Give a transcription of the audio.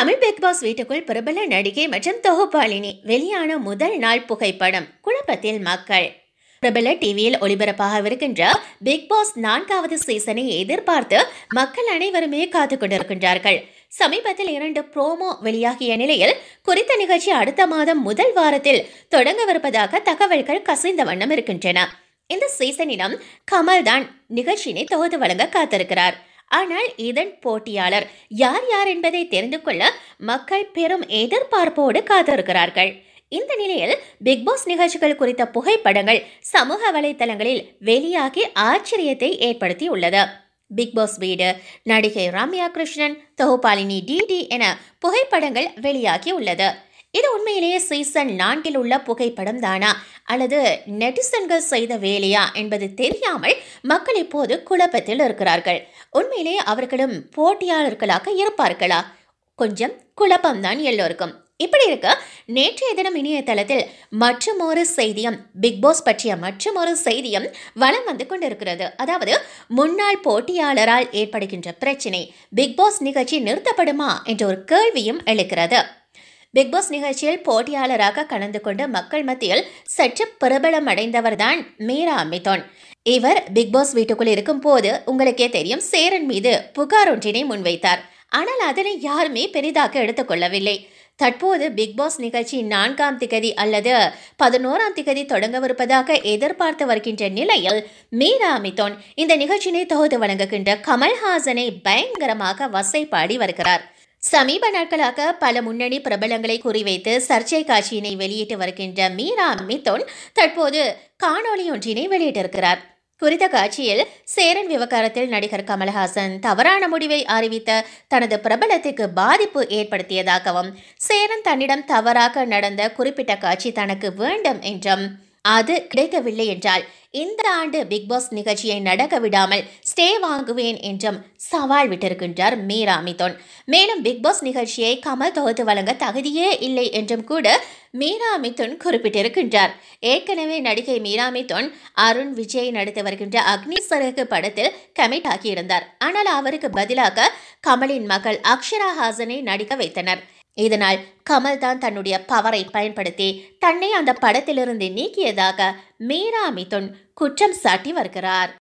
Tamil big pass வீட்டுக்குள் பிரபல நடிகை மற்றும் தொகுப்பாளினி வெளியான முதல் நாள் புகைப்படம் குழப்பத்தில் மக்கள் பிரபல டிவியில் ஒளிபரப்பாகவிருக்கின்ற பிக் பாஸ் நான்காவது சீசனை எதிர்பார்த்து மக்கள் அனைவருமே காத்து கொண்டிருக்கின்றார்கள் சமீபத்தில் இரண்டு ப்ரோமோ வெளியாகிய நிலையில் குறித்த நிகழ்ச்சி அடுத்த மாதம் முதல் வாரத்தில் தொடங்கவிருப்பதாக தகவல்கள் கசிந்த வண்ணம் இருக்கின்றன இந்த சீசனிடம் கமல் தான் நிகழ்ச்சியினை தொகுத்து வழங்க காத்திருக்கிறார் ஆனால் இதன் போட்டியாளர் யார் யார் என்பதை தெரிந்து கொள்ள மக்கள் பெரும் எதிர்பார்ப்போடு காத்திருக்கிறார்கள் இந்த நிலையில் பிக் பாஸ் நிகழ்ச்சிகள் குறித்த புகைப்படங்கள் சமூக வலைத்தளங்களில் வெளியாகி ஆச்சரியத்தை ஏற்படுத்தி உள்ளது பிக் பாஸ் வீடு நடிகை ரம்யா கிருஷ்ணன் தொகுப்பாளினி டிடி என புகைப்படங்கள் வெளியாகி உள்ளது இது உண்மையிலேயே சீசன் நான்கில் உள்ள புகைப்படம் தானா அல்லது நெட்டிசன்கள் செய்த வேலையா என்பது தெரியாமல் மக்கள் இப்போது குழப்பத்தில் இருக்கிறார்கள் உண்மையிலேயே அவர்களும் போட்டியாளர்களாக இருப்பார்களா கொஞ்சம் குழப்பம்தான் எல்லோருக்கும் இப்படி இருக்க நேற்றைய தினம் இணையதளத்தில் மற்றும் ஒரு செய்தியும் பிக் பாஸ் பற்றிய மற்றும் ஒரு செய்தியும் வலம் வந்து கொண்டிருக்கிறது அதாவது முன்னாள் போட்டியாளரால் ஏற்படுகின்ற பிரச்சினை பிக் பாஸ் நிகழ்ச்சி நிறுத்தப்படுமா என்ற ஒரு கேள்வியும் எழுக்கிறது பிக் பாஸ் நிகழ்ச்சியில் போட்டியாளராக கலந்து கொண்டு மக்கள் மத்தியில் சற்று பிரபலம் அடைந்தவர்தான் மீரா மிதோன் இவர் பிக் பாஸ் வீட்டுக்குள் இருக்கும் போது உங்களுக்கே தெரியும் சேரன் மீது புகார் ஒன்றினை முன்வைத்தார் ஆனால் அதனை யாருமே பெரிதாக எடுத்துக்கொள்ளவில்லை தற்போது பிக் பாஸ் நிகழ்ச்சி நான்காம் திகதி அல்லது பதினோராம் திகதி தொடங்கவிருப்பதாக எதிர்பார்த்து வருகின்ற நிலையில் மீரா மிதோன் இந்த நிகழ்ச்சியினை தொகுத்து வழங்குகின்ற கமல்ஹாசனை பயங்கரமாக வசைப்பாடி வருகிறார் சமீப நாட்களாக பல முன்னணி பிரபலங்களை குறிவைத்து சர்ச்சை காட்சியினை வெளியிட்டு வருகின்ற மீரா மிதோன் தற்போது காணொளி ஒன்றினை வெளியிட்டிருக்கிறார் குறித்த காட்சியில் சேரன் விவகாரத்தில் நடிகர் கமல்ஹாசன் தவறான முடிவை அறிவித்த தனது பிரபலத்துக்கு பாதிப்பு ஏற்படுத்தியதாகவும் சேரன் தன்னிடம் தவறாக நடந்த குறிப்பிட்ட காட்சி தனக்கு வேண்டும் என்றும் அது கிடைக்கவில்லை என்றால் இந்த ஆண்டு பிக் பாஸ் நிகழ்ச்சியை நடக்க விடாமல் ஸ்டே வாங்குவேன் என்றும் சவால் விட்டிருக்கின்றார் மீரா மிதோன் மேலும் பிக் பாஸ் நிகழ்ச்சியை கமல் தொகுத்து வழங்க தகுதியே இல்லை என்றும் கூட மீரா மிதுன் குறிப்பிட்டிருக்கின்றார் ஏற்கனவே நடிகை மீரா மிதுன் அருண் விஜய் நடித்து வருகின்ற அக்னி சரகு படத்தில் கமிட் ஆகியிருந்தார் ஆனால் அவருக்கு பதிலாக கமலின் மகள் அக்ஷரா ஹாசனை நடிக்க வைத்தனர் இதனால் கமல் தான் தன்னுடைய பவரை பயன்படுத்தி தன்னை அந்த படத்திலிருந்து நீக்கியதாக மீரா மிதுன் குற்றம் சாட்டி வருகிறார்